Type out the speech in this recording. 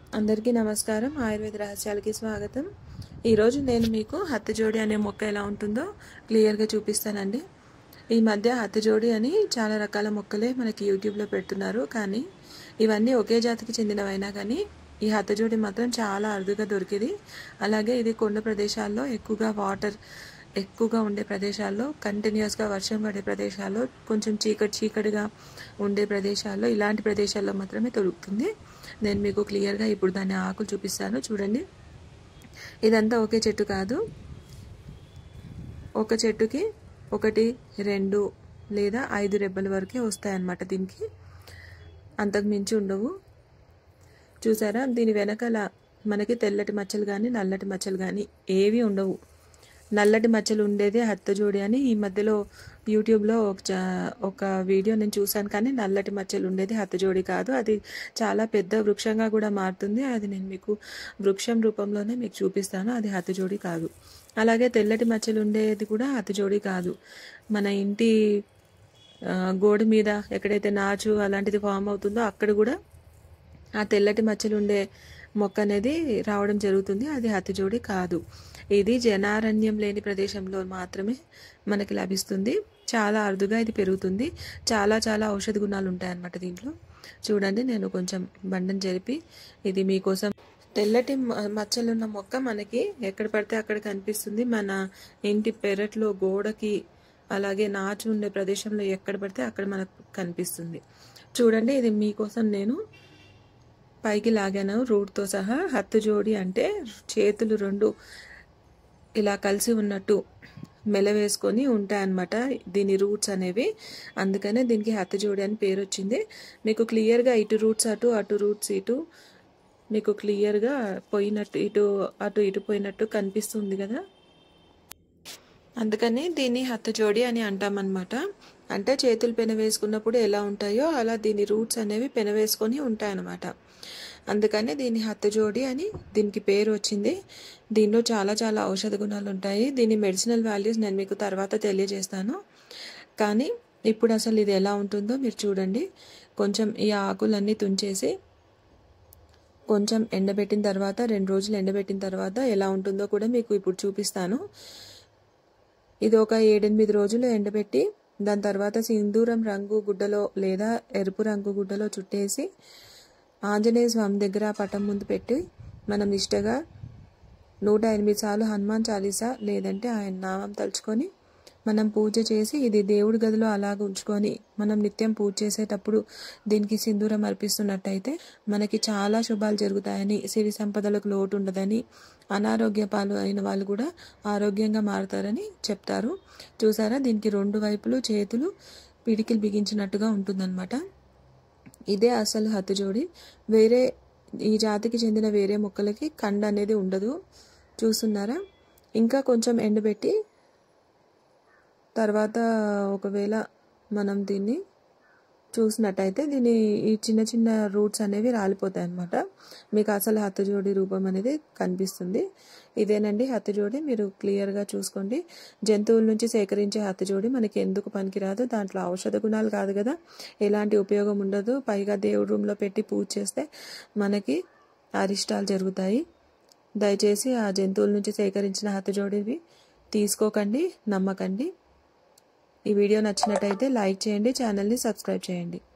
అందరికీ నమస్కారం ఆయుర్వేద రహస్యాలకి స్వాగతం ఈరోజు నేను మీకు హత్తిజోడి అనే మొక్క ఎలా ఉంటుందో క్లియర్గా చూపిస్తానండి ఈ మధ్య హత్తిజోడి అని చాలా రకాల మొక్కలే మనకి యూట్యూబ్లో పెడుతున్నారు కానీ ఇవన్నీ ఒకే జాతికి చెందినవైనా కానీ ఈ హత్తజోడి మాత్రం చాలా అరుదుగా దొరికేది అలాగే ఇది కొండ ప్రదేశాల్లో ఎక్కువగా వాటర్ ఎక్కువగా ఉండే ప్రదేశాల్లో కంటిన్యూస్గా వర్షం పడే ప్రదేశాల్లో కొంచెం చీకటి చీకటిగా ఉండే ప్రదేశాల్లో ఇలాంటి ప్రదేశాల్లో మాత్రమే దొరుకుతుంది నేను మీకు క్లియర్గా ఇప్పుడు దాని ఆకులు చూపిస్తాను చూడండి ఇదంతా ఒకే చెట్టు కాదు ఒక చెట్టుకి ఒకటి రెండు లేదా ఐదు రెబ్బల వరకే వస్తాయన్నమాట దీనికి అంతకు మించి ఉండవు చూసారా దీని వెనకాల మనకి తెల్లటి మచ్చలు కానీ నల్లటి మచ్చలు కానీ ఏవి ఉండవు నల్లటి మచ్చలు ఉండేదే హత్తజోడి అని ఈ మధ్యలో యూట్యూబ్లో ఒక ఒక వీడియో నేను చూశాను కానీ నల్లటి మచ్చలు ఉండేది హత్తజోడి కాదు అది చాలా పెద్ద వృక్షంగా కూడా మారుతుంది అది నేను మీకు వృక్షం రూపంలోనే మీకు చూపిస్తాను అది హత్తజోడి కాదు అలాగే తెల్లటి మచ్చలు ఉండేది కూడా హత్తజోడి కాదు మన ఇంటి గోడ మీద ఎక్కడైతే నాచు అలాంటిది ఫామ్ అవుతుందో అక్కడ కూడా ఆ తెల్లటి మచ్చలు ఉండే మొక్క అనేది రావడం జరుగుతుంది అది హతిజోడి కాదు ఇది జనారణ్యం లేని ప్రదేశంలో మాత్రమే మనకి లభిస్తుంది చాలా అరుదుగా ఇది పెరుగుతుంది చాలా చాలా ఔషధ గుణాలు ఉంటాయన్నమాట దీంట్లో చూడండి నేను కొంచెం బండం జరిపి ఇది మీకోసం తెల్లటి మచ్చలున్న మొక్క మనకి ఎక్కడ పడితే అక్కడ కనిపిస్తుంది మన ఇంటి పెరట్లో గోడకి అలాగే నాచు ఉండే ప్రదేశంలో ఎక్కడ పడితే అక్కడ మనకు కనిపిస్తుంది చూడండి ఇది మీకోసం నేను పైకి లాగాను రూట్తో సహా హత్తు జోడి అంటే చేతులు రెండు ఇలా కలిసి ఉన్నట్టు మెలవేసుకొని ఉంటాయన్నమాట దీని రూట్స్ అనేవి అందుకనే దీనికి హత్త జోడి అని పేరు వచ్చింది మీకు క్లియర్గా ఇటు రూట్స్ అటు అటు రూట్స్ ఇటు మీకు క్లియర్గా పోయినట్టు ఇటు అటు ఇటు పోయినట్టు కనిపిస్తుంది కదా అందుకని దీన్ని హత్త జోడి అని అంటామన్నమాట అంటే చేతులు పెన వేసుకున్నప్పుడు ఎలా ఉంటాయో అలా దీని రూట్స్ అనేవి పెన వేసుకొని ఉంటాయన్నమాట అందుకని దీని హత్తజోడి అని దీనికి పేరు వచ్చింది దీనిలో చాలా చాలా ఔషధ గుణాలు ఉంటాయి దీని మెడిసినల్ వాల్యూస్ నేను మీకు తర్వాత తెలియజేస్తాను కానీ ఇప్పుడు అసలు ఇది ఎలా ఉంటుందో మీరు చూడండి కొంచెం ఈ ఆకులన్నీ తుంచేసి కొంచెం ఎండబెట్టిన తర్వాత రెండు రోజులు ఎండబెట్టిన తర్వాత ఎలా ఉంటుందో కూడా మీకు ఇప్పుడు చూపిస్తాను ఇది ఒక ఏడెనిమిది రోజులు ఎండబెట్టి దాని తర్వాత సింధూరం రంగు గుడ్డలో లేదా ఎరుపు రంగు గుడ్డలో చుట్టేసి ఆంజనేయ స్వామి దగ్గర పటం ముందు పెట్టి మనం నిష్టగా నూట ఎనిమిది సార్లు హనుమాన్ చాలీసా లేదంటే ఆయన నామం తలుచుకొని మనం పూజ చేసి ఇది దేవుడి గదిలో అలాగ ఉంచుకొని మనం నిత్యం పూజ చేసేటప్పుడు దీనికి సింధూరం అర్పిస్తున్నట్టయితే మనకి చాలా శుభాలు జరుగుతాయని సిరి సంపదలకు లోటు ఉండదని అనారోగ్య పాలు అయిన వాళ్ళు కూడా ఆరోగ్యంగా మారుతారని చెప్తారు చూసారా దీనికి రెండు వైపులు చేతులు పిడికిలు బిగించినట్టుగా ఉంటుందన్నమాట ఇదే అసలు హత్తుజోడి వేరే ఈ జాతికి చెందిన వేరే మొక్కలకి కండ అనేది ఉండదు చూస్తున్నారా ఇంకా కొంచెం ఎండబెట్టి తర్వాత ఒకవేళ మనం దీన్ని చూసినట్టయితే దీని ఈ చిన్న చిన్న రూట్స్ అనేవి రాలిపోతాయి అన్నమాట మీకు అసలు హత్తజోడి రూపం అనేది కనిపిస్తుంది ఇదేనండి హత్తజోడి మీరు క్లియర్గా చూసుకోండి జంతువుల నుంచి సేకరించే హత్తజోడి మనకి ఎందుకు పనికిరాదు దాంట్లో ఔషధ గుణాలు కాదు కదా ఎలాంటి ఉపయోగం ఉండదు పైగా దేవుడి రూమ్లో పెట్టి పూజ చేస్తే మనకి అరిష్టాలు జరుగుతాయి దయచేసి ఆ జంతువుల నుంచి సేకరించిన హత్తజోడివి తీసుకోకండి నమ్మకండి ఈ వీడియో నచ్చినట్టయితే లైక్ చేయండి ఛానల్ని సబ్స్క్రైబ్ చేయండి